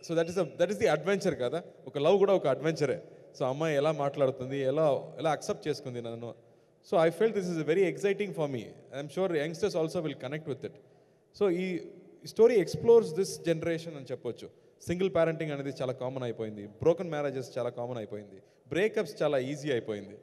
so that is that is the adventure కదా ఒక love కూడా ఒక అడ్వెంచరే సో అమ్మాయి ఎలా మాట్లాడుతుంది ఎలా ఎలా అక్సెప్ట్ చేసుకుంది నన్ను so I feel this is very exciting for me I'm sure youngsters also will connect with it so ఈ స్టోరీ ఎక్స్ప్లోర్స్ దిస్ జనరేషన్ అని చెప్పొచ్చు సింగిల్ పేరెంటింగ్ అనేది చాలా కామన్ అయిపోయింది బ్రోకన్ మ్యారేజెస్ చాలా కామన్ అయిపోయింది బ్రేకప్స్ చాలా ఈజీ అయిపోయింది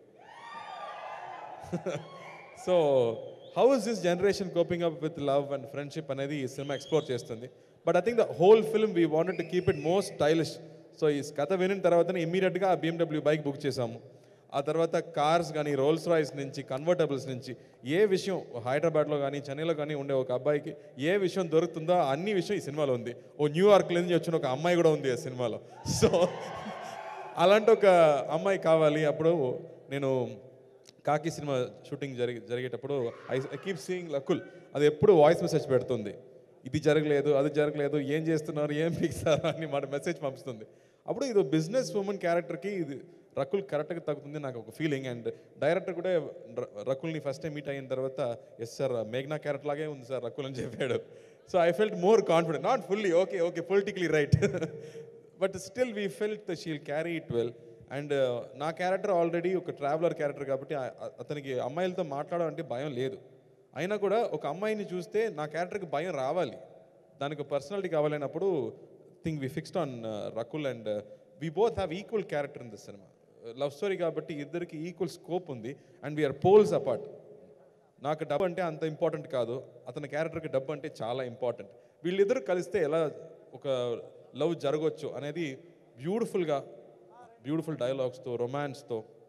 so how is this generation coping up with love and friendship అనేది ఈ సినిమా ఎక్స్ప్లోర్ చేస్తుంది but I think the whole film we wanted to keep it most stylish so ఈ కథ వినిన తర్వాతనే ఇమ్మీడియట్గా ఆ BMW బైక్ బుక్ చేసాము ఆ తర్వాత కార్స్ కానీ రోల్స్ రాయ్స్ నుంచి కన్వర్టబుల్స్ నుంచి ఏ విషయం హైదరాబాద్లో కానీ చెన్నైలో కానీ ఉండే ఒక అబ్బాయికి ఏ విషయం దొరుకుతుందో అన్ని విషయం ఈ సినిమాలో ఉంది ఓ న్యూయార్క్ నుంచి వచ్చిన ఒక అమ్మాయి కూడా ఉంది ఆ సినిమాలో సో అలాంటి ఒక అమ్మాయి కావాలి అప్పుడు నేను కాకి సినిమా షూటింగ్ జరిగి జరిగేటప్పుడు I I keep seeing Rakul అది ఎప్పుడు వాయిస్ మెసేజ్ పెడుతుంది ఇది జరగలేదు అది జరగలేదు ఏం చేస్తున్నారు ఏం పిక్సారు అని మాట మెసేజ్ పంపిస్తుంది అప్పుడు ఇది బిజినెస్ ఉమెన్ క్యారెక్టర్కి ఇది రకుల్ కరెక్ట్గా తగ్గుతుంది నాకు ఒక ఫీలింగ్ అండ్ డైరెక్టర్ కూడా ర- రకుల్ని ఫస్ట్ టైం మీట్ అయిన తర్వాత ఎస్ సార్ మేఘ్నా క్యారెక్టర్ లాగే ఉంది సార్ రకుల్ అని చెప్పాడు so I felt more confident not fully okay okay politically right but still we felt she'll carry it well and నా క్యారెక్టర్ ఆల్రెడీ ఒక ట్రావెలర్ క్యారెక్టర్ కాబట్టి ఆ- ఆ- అతనికి అమ్మాయిలతో మాట్లాడడం అంటే భయం లేదు అయినా కూడా ఒక అమ్మాయిని చూస్తే నా క్యారెక్టర్కి భయం రావాలి దానికి పర్సనాలిటీ కావాలన్నప్పుడు think we fixed on Rakul and we both have equal character in this cinema love story కాబట్టి ఇద్దరికి ఈక్వల్ స్కోప్ ఉంది అండ్ వీఆర్ పోల్స్ అపార్ట్ నాకు డబ్బు అంటే అంత ఇంపార్టెంట్ కాదు అతని క్యారెక్టర్కి డబ్బు అంటే చాలా ఇంపార్టెంట్ వీళ్ళిద్దరు కలిస్తే ఎలా ఒక లవ్ జరగవచ్చు అనేది బ్యూటిఫుల్గా బ్యూటిఫుల్ డైలాగ్స్తో రొమాన్స్తో